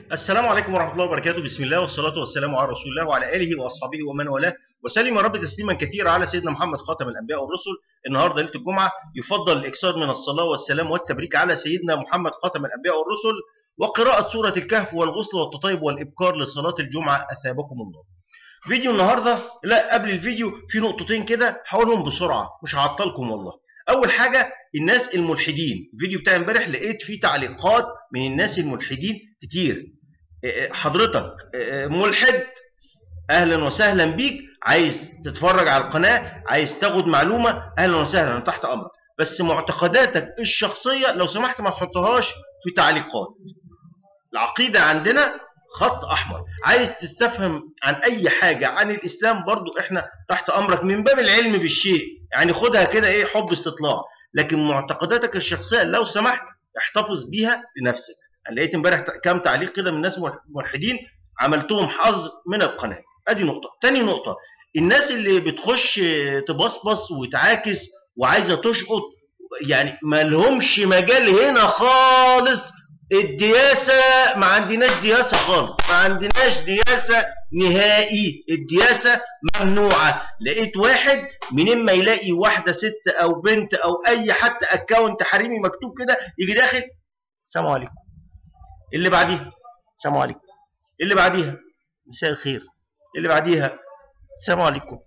السلام عليكم ورحمة الله وبركاته بسم الله والصلاة والسلام على رسول الله وعلى آله وأصحابه ومن والاه وسلم يا رب تسليما كثيرا على سيدنا محمد خاتم الأنبياء والرسل النهاردة ليلة الجمعة يفضل الإكثار من الصلاة والسلام والتبريك على سيدنا محمد خاتم الأنبياء والرسل وقراءة سورة الكهف والغسل والتطيب والإبكار لصلاة الجمعة أثابكم الله فيديو النهاردة لا قبل الفيديو في نقطتين كده هقولهم بسرعة مش هعطلكم والله أول حاجة الناس الملحدين الفيديو بتاع امبارح لقيت فيه تعليقات من الناس الملحدين كتير حضرتك ملحد اهلا وسهلا بيك عايز تتفرج على القناه عايز تاخد معلومه اهلا وسهلا انا تحت امرك بس معتقداتك الشخصيه لو سمحت ما تحطهاش في تعليقات العقيده عندنا خط احمر عايز تستفهم عن اي حاجه عن الاسلام برضو احنا تحت امرك من باب العلم بالشيء يعني خدها كده ايه حب استطلاع لكن معتقداتك الشخصيه لو سمحت احتفظ بيها لنفسك انا لقيت امبارح كام تعليق كده من ناس ملحدين عملتهم حظ من القناه ادي نقطه تاني نقطه الناس اللي بتخش تبصبص وتعاكس وعايزه تشقط يعني ما لهمش مجال هنا خالص الدياسه ما عندناش دياسه خالص ما عندناش دياسه نهائي الدياسه ممنوعه لقيت واحد منين ما يلاقي واحده ست او بنت او اي حتى اكونت حريمي مكتوب كده يجي داخل السلام عليكم اللي بعديها السلام عليكم اللي بعديها مساء الخير اللي بعديها السلام عليكم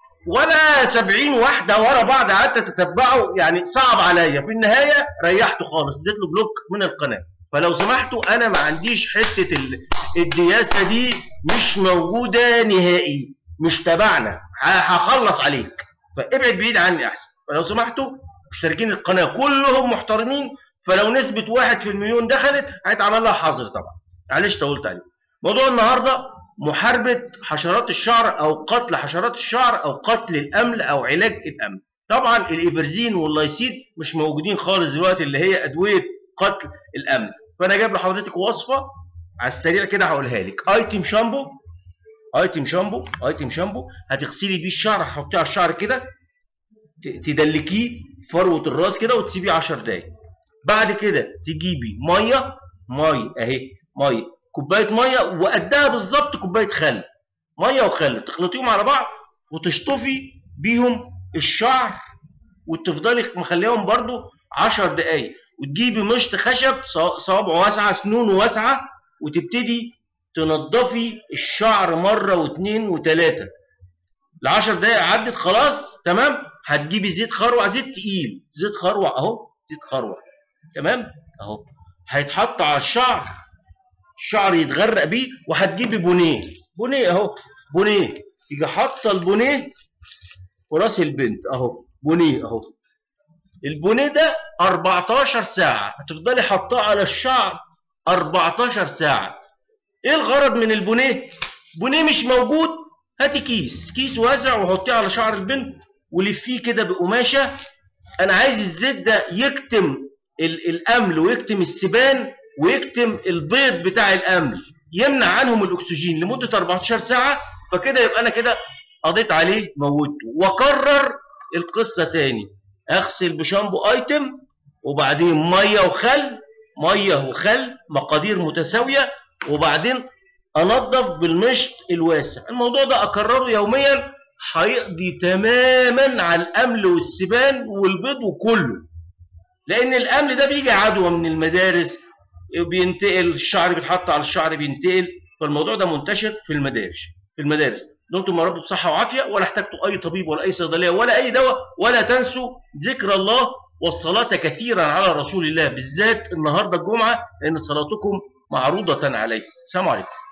ولا سبعين واحدة ورا بعض قعدت تتبعه يعني صعب عليا في النهاية ريحته خالص اديت له بلوك من القناة فلو سمحتوا انا ما عنديش حتة الدياسة دي مش موجودة نهائي مش تبعنا هخلص عليك فابعد بعيد عني احسن فلو سمحتوا مشتركين القناة كلهم محترمين فلو نسبة واحد في المليون دخلت هيتعمل لها حظر طبعا معلش طولت عليه موضوع النهارده محاربة حشرات الشعر أو قتل حشرات الشعر أو قتل الأمل أو علاج الأمل طبعا الإيفرزين واللايسيد مش موجودين خالص دلوقتي اللي هي أدوية قتل الأمل فأنا جايب لحضرتك وصفة على السريع كده هقولها لك ايتم شامبو ايتم شامبو ايتم شامبو هتغسلي بيه الشعر هتحطيه على الشعر كده تدلكيه فروة الراس كده وتسيبيه 10 دقايق بعد كده تجيبي ميه ميه اهي ميه كوبايه ميه وقدها بالظبط كوبايه خل ميه وخل تخلطيهم على بعض وتشطفي بيهم الشعر وتفضلي مخليهم برده 10 دقايق وتجيبي مشط خشب صوابع واسعه سنون واسعه وتبتدي تنضفي الشعر مره واثنين وثلاثه ال 10 دقايق عدت خلاص تمام هتجيبي زيت خروع زيت تقيل زيت خروع اهو زيت خروع تمام اهو هيتحط على الشعر الشعر يتغرق بيه وهتجيبي بونيه بونيه اهو بونيه تيجي حاطه البونيه في راس البنت اهو بونيه اهو البونيه ده 14 ساعه هتفضلي حاطاه على الشعر 14 ساعه ايه الغرض من البونيه بونيه مش موجود هاتي كيس كيس واسع وحطيه على شعر البنت ولفيه كده بقماشه انا عايز الزيت ده يكتم الامل ويكتم السبان ويكتم البيض بتاع الامل يمنع عنهم الاكسجين لمده 14 ساعه فكده يبقى انا كده قضيت عليه موته واكرر القصه تاني اغسل بشامبو ايتم وبعدين ميه وخل ميه وخل مقادير متساويه وبعدين انظف بالمشط الواسع الموضوع ده اكرره يوميا هيقضي تماما على الامل والسبان والبيض وكله لان الامل ده بيجي عدوى من المدارس بينتقل الشعر بيتحط على الشعر بينتقل فالموضوع ده منتشر في المدارس في المدارس دمتم يا رب بصحه وعافيه ولا احتجتوا اي طبيب ولا اي صيدليه ولا اي دواء ولا تنسوا ذكر الله والصلاه كثيرا على رسول الله بالذات النهارده الجمعه لان صلاتكم معروضه عليه السلام عليكم